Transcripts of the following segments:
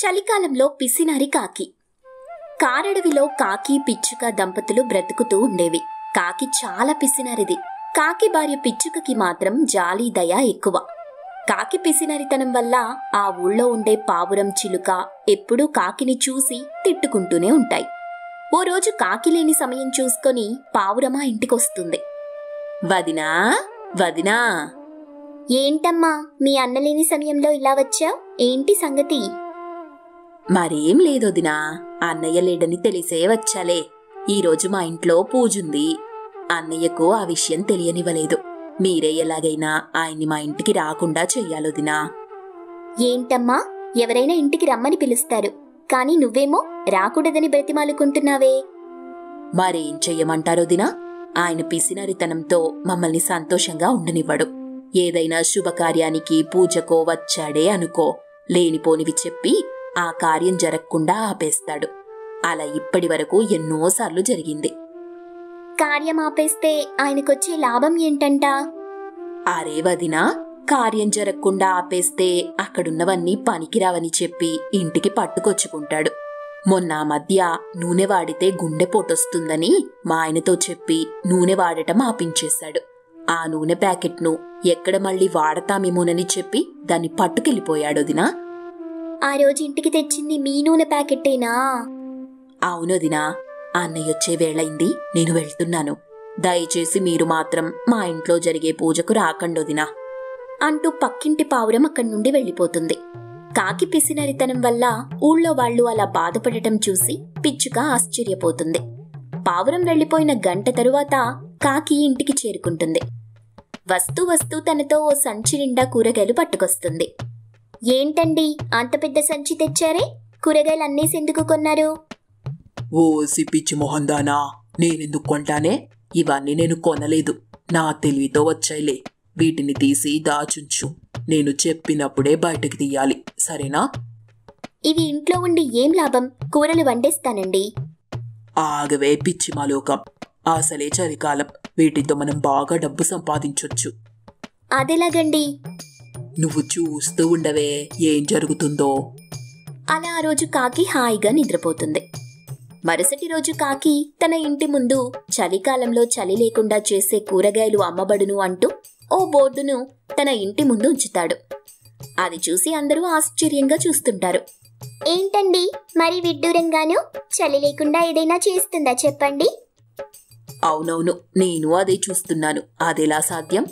చలికాలంలో పిసినారి కాకి కారడవిలో కాకి పిచ్చుక దంపతులు బ్రతుకుతూ ఉండేవి కాకి చాలా పిసినారిది కాకి భార్య పిచ్చుకకి మాత్రం జాలి దయ ఎక్కువ కాకి పిసినరితనం వల్ల ఆ ఊళ్ళో ఉండే పావురం చిలుక ఎప్పుడూ కాకిని చూసి తిట్టుకుంటూనే ఉంటాయి ఓ రోజు కాకి లేని సమయం చూసుకొని పావురమా ఇంటికొస్తుంది వదినా వదినా ఏంటమ్మా మీ అన్నలేని సమయంలో ఇలా వచ్చావు ఏంటి సంగతి మరేం లేదొదినా అన్నయ్య లేడని తెలిసే వచ్చాలే ఈరోజు మా ఇంట్లో పూజుంది అన్నయ్యకు ఆ విషయం తెలియనివ్వలేదు మీరే ఎలాగైనా ఆయన్ని మా ఇంటికి రాకుండా చెయ్యాలొదినా ఏంటమ్మా ఎవరైనా ఇంటికి రమ్మని పిలుస్తారు కానీ నువ్వేమో రాకూడదని బ్రతిమాలుకుంటున్నావే మరేం చెయ్యమంటారొదినా ఆయన పిసినరితనంతో మమ్మల్ని సంతోషంగా ఉండనివ్వడు ఏదైనా శుభకార్యానికి పూజకో వచ్చాడే అనుకో లేనిపోనివి చెప్పి ఆ కార్యం జరగకుండా ఆపేస్తాడు అలా ఇప్పటి వరకు ఎన్నోసార్లు జరిగింది కార్యం ఆపేస్తే ఆయనకొచ్చే లాభం ఏంటంట అరే వదినా కార్యం జరగకుండా ఆపేస్తే అక్కడున్నవన్నీ పనికిరావని చెప్పి ఇంటికి పట్టుకొచ్చుకుంటాడు మొన్న ఆ మధ్య నూనె వాడితే గుండెపోటొస్తుందని మా ఆయనతో చెప్పి నూనె వాడటం ఆపించేశాడు ఆ నూనె ప్యాకెట్ను ఎక్కడ మళ్ళీ వాడతామేమోనని చెప్పి దాన్ని పట్టుకెళ్ళిపోయాడు వదినా ఆ రోజు ఇంటికి తెచ్చింది మీ నూనె ప్యాకెట్టేనా అవునొదినా అన్నయ్య వచ్చే వేళయింది నేను వెళ్తున్నాను దయచేసి మీరు మాత్రం మా ఇంట్లో జరిగే పూజకు రాకండొదినా అంటూ పక్కింటి పావురం అక్కడి నుండి వెళ్ళిపోతుంది కాకి పిసినరితనం వల్ల ఊళ్ళో వాళ్ళు అలా బాధపడటం చూసి పిచ్చుక ఆశ్చర్యపోతుంది పావురం వెళ్ళిపోయిన గంట తరువాత కాకి ఇంటికి చేరుకుంటుంది వస్తూ వస్తూ తనతో ఓ సంచి నిండా కూరగాయలు పట్టుకొస్తుంది ఏంటండి అంత పెద్ద సంచి తెచ్చారే కూరగాయలు అన్నేసి ఎందుకు కొన్నారు ఓసి పిచ్చి మొహందానా నేనెందుకు కొంటానే ఇవన్నీ నేను కొనలేదు నా తెలివితో వచ్చాయిలే వీటిని తీసి దాచుంచు నేను చెప్పినప్పుడే బయటకు తీయాలి సరేనా ఇవి ఇంట్లో ఉండి ఏం లాభం కూరలు వండేస్తానండి ఆగవే పిచ్చి మాలోకం అసలే చలికాలం వీటితో మనం బాగా డబ్బు సంపాదించొచ్చు అదెలాగండి నువ్వు చూస్తూ ఉండవే ఏం జరుగుతుందో అలా ఆ రోజు కాకి హాయిగా నిద్రపోతుంది మరుసటి రోజు కాకి తన ఇంటి ముందు చలికాలంలో చలి లేకుండా చేసే కూరగాయలు అమ్మబడును అంటూ ఓ బోర్డును తన ఇంటి ముందు ఉంచుతాడు అది చూసి అందరూ ఆశ్చర్యంగా చూస్తుంటారు ఏంటండి మరి విడ్డూరంగాను చలి లేకుండా ఏదైనా చేస్తుందా చెప్పండి అవునవును నేను అదే చూస్తున్నాను అదెలా సాధ్యం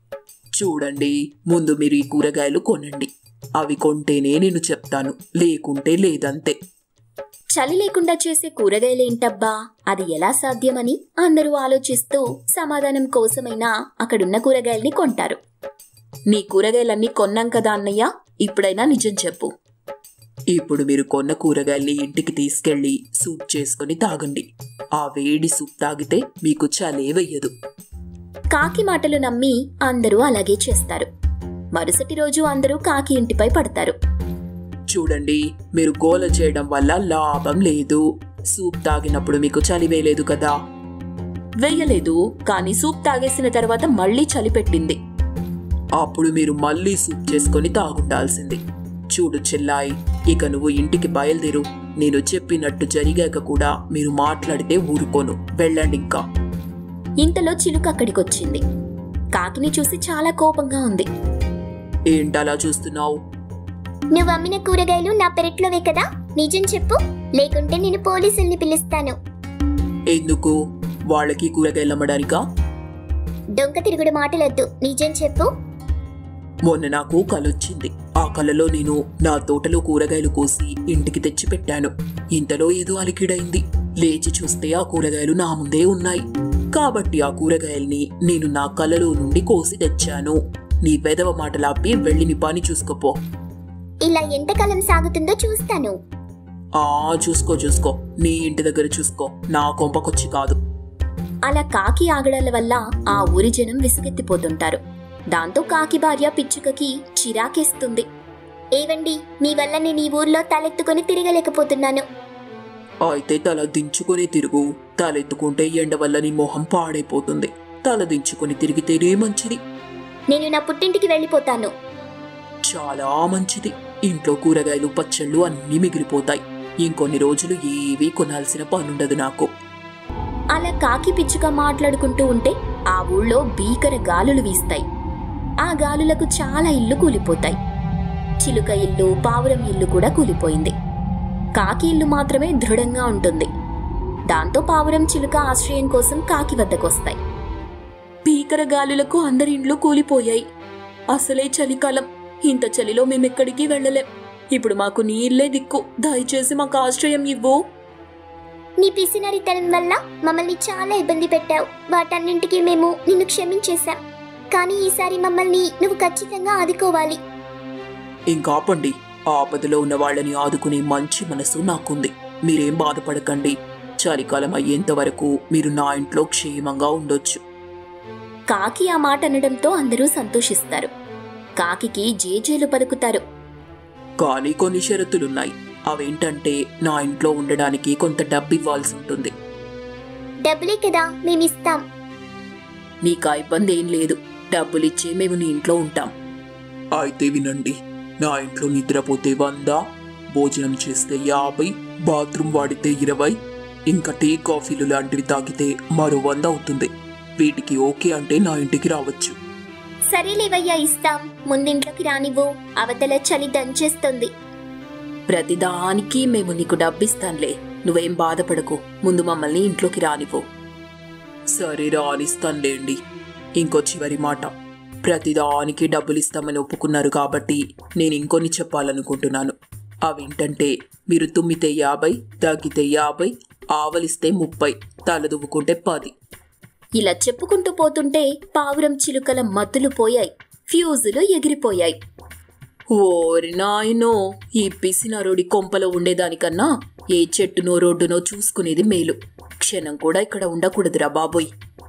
చూడండి ముందు మీరు ఈ కూరగాయలు కొనండి అవి కొంటేనే నేను చెప్తాను లేకుంటే లేదంతే చలి లేకుండా చేసే కూరగాయలేంటబ్బా అది ఎలా సాధ్యమని అందరూ ఆలోచిస్తూ సమాధానం కోసమైనా అక్కడున్న కూరగాయల్ని కొంటారు నీ కూరగాయలన్నీ కొన్నాం కదా అన్నయ్య ఇప్పుడైనా నిజం చెప్పు ఇప్పుడు మీరు కొన్న కూరగాయల్ని ఇంటికి తీసుకెళ్లి సూప్ చేసుకుని తాగండి ఆ వేడి సూప్ తాగితే మీకు చలే వెయ్యదు కాకి మాటలు నమ్మి అందరూ అలాగే చేస్తారు మరుసటి రోజు అందరూ కాకి ఇంటిపై పడతారు చూడండి మీరు గోల చేయడం వల్ల లాభం లేదు సూప్ తాగినప్పుడు మీకు చలి వేయలేదు కదా వెయ్యలేదు కానీ సూప్ తాగేసిన తర్వాత మళ్ళీ చలి పెట్టింది అప్పుడు మీరు మళ్ళీ సూప్ చేసుకొని తాగుండాల్సింది చూడు చెల్లాయి ఇక నువ్వు ఇంటికి బయలుదేరు నేను చెప్పినట్టు జరిగాక కూడా మీరు మాట్లాడితే ఊరుకోను వెళ్ళండి ఇంకా ఇంతలో చిలుక అక్కడికొచ్చింది కాకిని చూసి చాలా కోపంగా ఉంది ఏంటలా చూస్తున్నావు నువ్వు అమ్మిన కూరగాయలు నా పెరట్లోవే కదా నిజం చెప్పు లేకుంటే నేను పోలీసుల్ని పిలుస్తాను ఎందుకు వాళ్ళకి కూరగాయలు అమ్మడానికా డొంక తిరుగుడు మాటలొద్దు నిజం చెప్పు మొన్న నాకు కలొచ్చింది ఆ కలలో నేను నా తోటలో కూరగాయలు కోసి ఇంటికి తెచ్చి పెట్టాను ఇంతలో ఏదో అలికిడైంది లేచి చూస్తే ఆ కూరగాయలు నా ముందే ఉన్నాయి కాబట్టి ఆ కూరగాయల్ని నేను నా కలలో నుండి కోసి తెచ్చాను నీ వెదవ మాటలాపి వెళ్ళి నీ పని చూసుకోపో ఇలా ఎంతకాలం సాగుతుందో చూస్తాను ఆ చూసుకో చూసుకో నీ ఇంటి దగ్గర చూసుకో నా కొంపకొచ్చి కాదు అలా కాకి ఆగడాల వల్ల ఆ ఊరి జనం విసుగెత్తిపోతుంటారు దాంతో కాకి భార్య పిచ్చుకకి చిరాకేస్తుంది ఏవండి మీ వల్ల నేను ఈ ఊర్లో తలెత్తుకొని తిరగలేకపోతున్నాను అయితే తల దించుకొని తిరుగు తలెత్తుకుంటే ఎండ వల్ల నీ మొహం పాడైపోతుంది తల దించుకొని తిరిగితేనే మంచిది నేను నా పుట్టింటికి వెళ్ళిపోతాను చాలా మంచిది ఇంట్లో కూరగాయలు పచ్చళ్ళు అన్నీ మిగిలిపోతాయి ఇంకొన్ని రోజులు ఏవీ కొనాల్సిన పనుండదు నాకు అలా కాకి పిచ్చుక మాట్లాడుకుంటూ ఉంటే ఆ ఊళ్ళో భీకర గాలులు వీస్తాయి ఆ గాలులకు చాలా ఇల్లు కూలిపోతాయి చిలుక ఇల్లు పావురం ఇల్లు కూడా కూలిపోయింది కాకి ఇల్లు మాత్రమే దృఢంగా ఉంటుంది దాంతో పావురం చిలుక ఆశ్రయం కోసం కాకి వద్దకొస్తాయి భీకర గాలులకు అందరి ఇండ్లు కూలిపోయాయి అసలే చలికాలం ఇంత చలిలో మేమెక్కడికి వెళ్ళలేం ఇప్పుడు మాకు నీళ్ళే దిక్కు దయచేసి మాకు ఆశ్రయం ఇవ్వు నీ పిసినరితనం వల్ల మమ్మల్ని చాలా ఇబ్బంది పెట్టావు వాటన్నింటికి మేము నిన్ను క్షమించేశాం కానీ ఈసారి మమ్మల్ని నువ్వు ఖచ్చితంగా ఆదుకోవాలి ఇంకాపండి ఆపదలో ఉన్న వాళ్ళని ఆదుకునే మంచి మనసు నాకుంది మీరేం బాధపడకండి చలికాలం అయ్యేంత వరకు మీరు నా ఇంట్లో క్షేమంగా ఉండొచ్చు కాకి ఆ మాట అనడంతో అందరూ సంతోషిస్తారు కాకికి జేజేలు పలుకుతారు కానీ కొన్ని షరతులున్నాయి అవేంటంటే నా ఇంట్లో ఉండడానికి కొంత డబ్బు ఇవ్వాల్సి ఉంటుంది డబ్బులే కదా మేమిస్తాం నీకు ఆ ఇబ్బంది ఏం లేదు డబ్బులిచ్చే మేము నీ ఇంట్లో ఉంటాం అయితే వినండి నా ఇంట్లో నిద్రపోతే వంద భోజనం చేస్తే యాభై బాత్రూమ్ వాడితే ఇరవై ఇంకా టీ కాఫీలు లాంటివి తాగితే మరో వంద అవుతుంది వీటికి ఓకే అంటే నా ఇంటికి రావచ్చు సరేలేవయ్యా ఇస్తాం ముందింట్లోకి రానివ్వు అవతల చలి దంచేస్తుంది ప్రతిదానికి మేము నీకు డబ్బిస్తాంలే నువ్వేం బాధపడకు ముందు మమ్మల్ని ఇంట్లోకి రానివ్వు సరే రానిస్తానులేండి ఇంకో చివరి మాట ప్రతిదానికి డబ్బులు ఇస్తామని ఒప్పుకున్నారు కాబట్టి నేను ఇంకొన్ని చెప్పాలనుకుంటున్నాను అవేంటంటే మీరు తుమ్మితే యాభై తగ్గితే యాభై ఆవలిస్తే ముప్పై తలదువ్వుకుంటే పది ఇలా చెప్పుకుంటూ పోతుంటే పావురం చిలుకల మత్తులు పోయాయి ఫ్యూజులు ఎగిరిపోయాయి ఓరి నాయనో ఈ పిసినరోడి కొంపలో ఉండేదానికన్నా ఏ చెట్టునో రోడ్డునో చూసుకునేది మేలు క్షణం కూడా ఇక్కడ ఉండకూడదురా బాబోయ్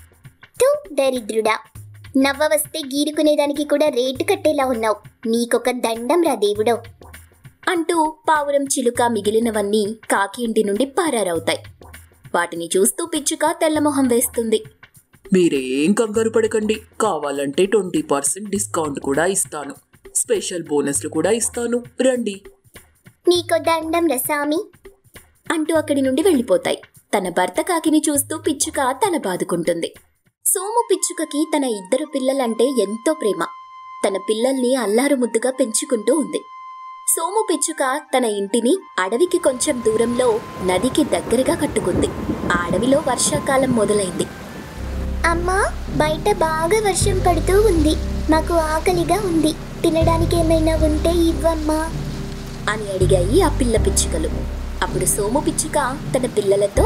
తూ దరిద్రుడా నవ్వ వస్తే గీరుకునేదానికి కూడా రేటు కట్టేలా ఉన్నావు నీకొక దండం రా దేవుడో అంటూ పావురం చిలుక మిగిలినవన్నీ కాకి ఇంటి నుండి పారారవుతాయి వాటిని చూస్తూ పిచ్చుక తెల్లమొహం వేస్తుంది మీరేం కంగారు పడకండి కావాలంటే ట్వంటీ పర్సెంట్ డిస్కౌంట్ కూడా ఇస్తాను స్పెషల్ బోనస్లు కూడా ఇస్తాను రండి నీకో దండం రసామి అంటూ అక్కడి నుండి వెళ్ళిపోతాయి తన భర్త కాకిని చూస్తూ పిచ్చుక తల బాదుకుంటుంది సోము పిచ్చుకకి తన ఇద్దరు పిల్లలంటే ఎంతో ప్రేమ తన పిల్లల్ని అల్లారు ముద్దుగా పెంచుకుంటూ ఉంది సోము పిచ్చుక తన ఇంటిని అడవికి కొంచెం దూరంలో నదికి దగ్గరగా కట్టుకుంది ఆ అడవిలో వర్షాకాలం మొదలైంది అమ్మా బయట బాగా వర్షం పడుతూ ఉంది నాకు ఆకలిగా ఉంది తినడానికి ఏమైనా ఉంటే ఇవ్వమ్మా అని అడిగాయి ఆ పిల్ల పిచ్చుకలు అప్పుడు సోము పిచ్చుక తన పిల్లలతో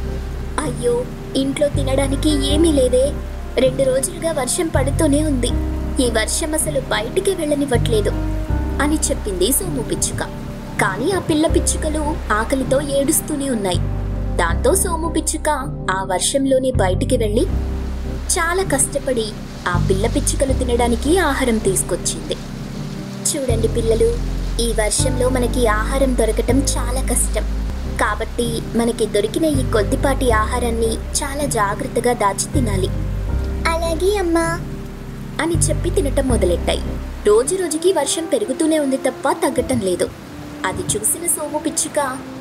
అయ్యో ఇంట్లో తినడానికి ఏమీ లేదే రెండు రోజులుగా వర్షం పడుతూనే ఉంది ఈ వర్షం అసలు బయటికి వెళ్ళనివ్వట్లేదు అని చెప్పింది సోము పిచ్చుక కానీ ఆ పిల్ల పిచ్చుకలు ఆకలితో ఏడుస్తూనే ఉన్నాయి దాంతో సోము పిచ్చుక ఆ వర్షంలోనే బయటికి వెళ్ళి చాలా కష్టపడి ఆ పిల్ల పిచ్చుకలు తినడానికి ఆహారం తీసుకొచ్చింది చూడండి పిల్లలు ఈ వర్షంలో మనకి ఆహారం దొరకటం చాలా కష్టం కాబట్టి మనకి దొరికిన ఈ కొద్దిపాటి ఆహారాన్ని చాలా జాగ్రత్తగా దాచి తినాలి అలాగే అమ్మా అని చెప్పి తినటం మొదలెట్టాయి రోజు రోజుకి వర్షం పెరుగుతూనే ఉంది తప్ప తగ్గటం లేదు అది చూసిన సోము పిచ్చుక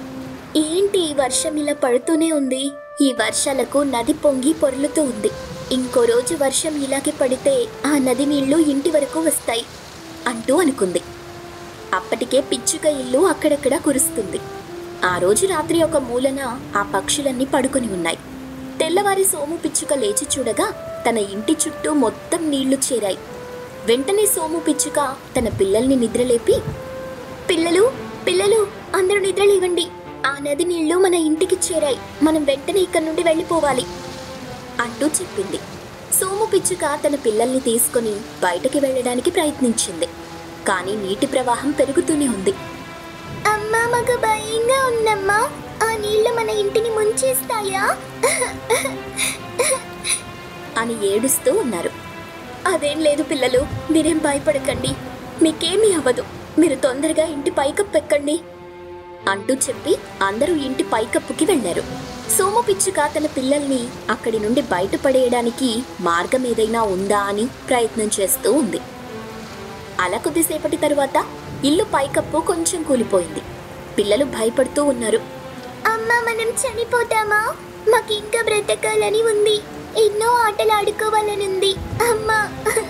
ఏంటి ఈ వర్షం ఇలా పడుతూనే ఉంది ఈ వర్షాలకు నది పొంగి పొర్లుతూ ఉంది ఇంకో రోజు వర్షం ఇలాగే పడితే ఆ నది నీళ్లు ఇంటి వరకు వస్తాయి అంటూ అనుకుంది అప్పటికే పిచ్చుక ఇల్లు అక్కడక్కడ కురుస్తుంది ఆ రోజు రాత్రి ఒక మూలన ఆ పక్షులన్నీ పడుకొని ఉన్నాయి తెల్లవారి సోము పిచ్చుక లేచి చూడగా తన ఇంటి చుట్టూ మొత్తం నీళ్లు చేరాయి వెంటనే సోము పిచ్చుక తన పిల్లల్ని నిద్రలేపి పిల్లలు పిల్లలు అందరూ నిద్రలేవండి ఆ నది నీళ్లు మన ఇంటికి చేరాయి మనం వెంటనే ఇక్కడి నుండి వెళ్ళిపోవాలి అంటూ చెప్పింది సోము పిచ్చుక తన పిల్లల్ని తీసుకొని బయటకి వెళ్ళడానికి ప్రయత్నించింది కానీ నీటి ప్రవాహం పెరుగుతూనే ఉంది అమ్మా మాకు భయంగా ఉందమ్మా ఆ నీళ్లు మన ఇంటిని ముంచేస్తాయా అని ఏడుస్తూ ఉన్నారు అదేం లేదు పిల్లలు మీరేం భయపడకండి మీకేమీ అవ్వదు మీరు తొందరగా ఇంటి పైకప్పు ఎక్కండి అంటూ చెప్పి అందరూ ఇంటి పైకప్పుకి వెళ్లారు సోము పిచ్చుక తన పిల్లల్ని అక్కడి నుండి బయటపడేయడానికి మార్గం ఏదైనా ఉందా అని ప్రయత్నం చేస్తూ ఉంది అలా కొద్దిసేపటి తరువాత ఇల్లు పైకప్పు కొంచెం కూలిపోయింది పిల్లలు భయపడుతూ ఉన్నారు అమ్మా మనం చనిపోతామా మాకు ఇంకా బ్రతకాలని ఉంది ఎన్నో ఆటలు ఆడుకోవాలని ఉంది అమ్మా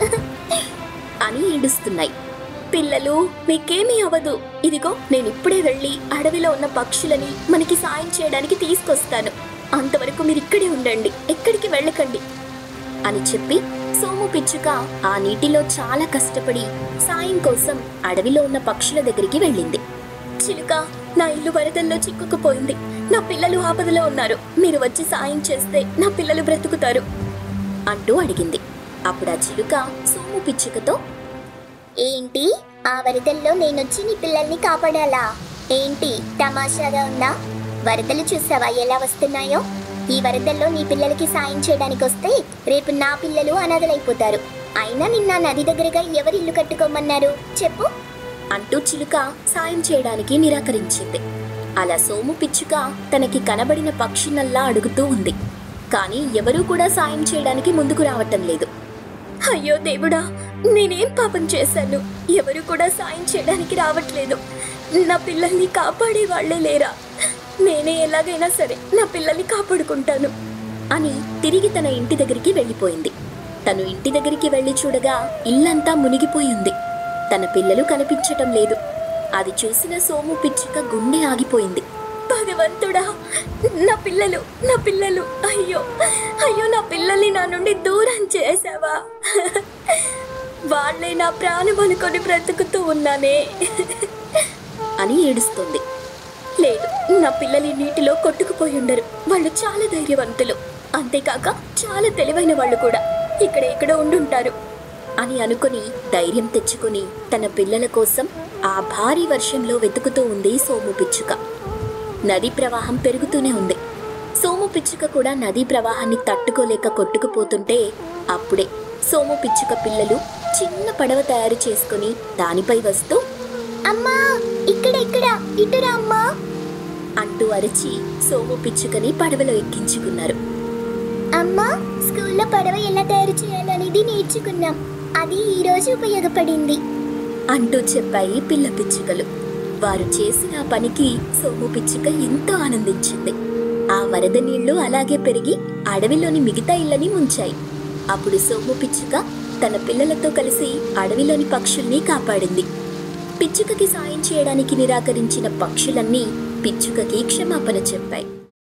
అని ఏడుస్తున్నాయి పిల్లలు మీకేమీ అవ్వదు ఇదిగో నేను ఇప్పుడే వెళ్ళి అడవిలో ఉన్న పక్షులని మనకి సాయం చేయడానికి తీసుకొస్తాను అంతవరకు మీరు ఇక్కడే ఉండండి ఎక్కడికి వెళ్ళకండి అని చెప్పి సోము పిచ్చుక ఆ నీటిలో చాలా కష్టపడి సాయం కోసం అడవిలో ఉన్న పక్షుల దగ్గరికి వెళ్ళింది చిలుక నా ఇల్లు వరదల్లో చిక్కుకుపోయింది నా పిల్లలు ఆపదలో ఉన్నారు మీరు వచ్చి సాయం చేస్తే నా పిల్లలు బ్రతుకుతారు అంటూ అడిగింది అప్పుడు ఆ చిలుక సోము పిచ్చుకతో ఏంటి ఆ వరదల్లో నేనొచ్చి నీ పిల్లల్ని కాపాడాలా ఏంటి తమాషాగా ఉందా వరదలు చూసావా ఎలా వస్తున్నాయో ఈ వరదల్లో నీ పిల్లలకి సాయం చేయడానికి వస్తే రేపు నా పిల్లలు అనాథలైపోతారు అయినా నిన్న నది దగ్గరగా ఎవరు ఇల్లు కట్టుకోమన్నారు చెప్పు అంటూ చిలుక సాయం చేయడానికి నిరాకరించింది అలా సోము పిచ్చుక తనకి కనబడిన పక్షినల్లా అడుగుతూ ఉంది కానీ ఎవరూ కూడా సాయం చేయడానికి ముందుకు రావటం లేదు అయ్యో దేవుడా నేనేం పాపం చేశాను ఎవరు కూడా సాయం చేయడానికి రావట్లేదు నా పిల్లల్ని కాపాడే వాళ్ళే లేరా నేనే ఎలాగైనా సరే నా పిల్లల్ని కాపాడుకుంటాను అని తిరిగి తన ఇంటి దగ్గరికి వెళ్ళిపోయింది తను ఇంటి దగ్గరికి వెళ్ళి చూడగా ఇల్లంతా మునిగిపోయింది తన పిల్లలు కనిపించటం లేదు అది చూసిన సోము పిచ్చుక గుండె ఆగిపోయింది భగవంతుడా నా పిల్లలు నా పిల్లలు అయ్యో అయ్యో నా పిల్లల్ని నా నుండి దూరం చేసావా వాళ్ళే నా ప్రాణం అనుకొని బ్రతుకుతూ ఉన్నానే అని ఏడుస్తుంది లేదు నా పిల్లలు నీటిలో కొట్టుకుపోయి ఉండరు వాళ్ళు చాలా ధైర్యవంతులు అంతేకాక చాలా తెలివైన వాళ్ళు కూడా ఇక్కడ ఎక్కడో ఉండుంటారు అని అనుకుని ధైర్యం తెచ్చుకుని తన పిల్లల కోసం ఆ భారీ వర్షంలో వెతుకుతూ ఉంది సోము పిచ్చుక నదీ ప్రవాహం పెరుగుతూనే ఉంది సోము పిచ్చుక కూడా నదీ ప్రవాహాన్ని తట్టుకోలేక కొట్టుకుపోతుంటే అప్పుడే సోము పిచ్చుక పిల్లలు చిన్న పడవ తయారు చేసుకుని దానిపై వస్తూ అమ్మా ఇక్కడ ఇక్కడ ఇటురా అమ్మా అంటూ అరిచి సోము పిచ్చుకని పడవలో ఎక్కించుకున్నారు అమ్మా స్కూల్లో పడవ ఎలా తయారు చేయాలనేది నేర్చుకున్నాం అది ఈ రోజు ఉపయోగపడింది అంటూ చెప్పాయి పిల్ల పిచ్చుకలు వారు చేసిన ఆ పనికి సోము పిచ్చుక ఎంతో ఆనందించింది ఆ వరద నీళ్లు అలాగే పెరిగి అడవిలోని మిగతా ఇళ్ళని ముంచాయి అప్పుడు సోము పిచ్చుక తన పిల్లలతో కలిసి అడవిలోని పక్షుల్ని కాపాడింది పిచ్చుకకి సాయం చేయడానికి నిరాకరించిన పక్షులన్నీ పిచ్చుకకి క్షమాపణ చెప్పాయి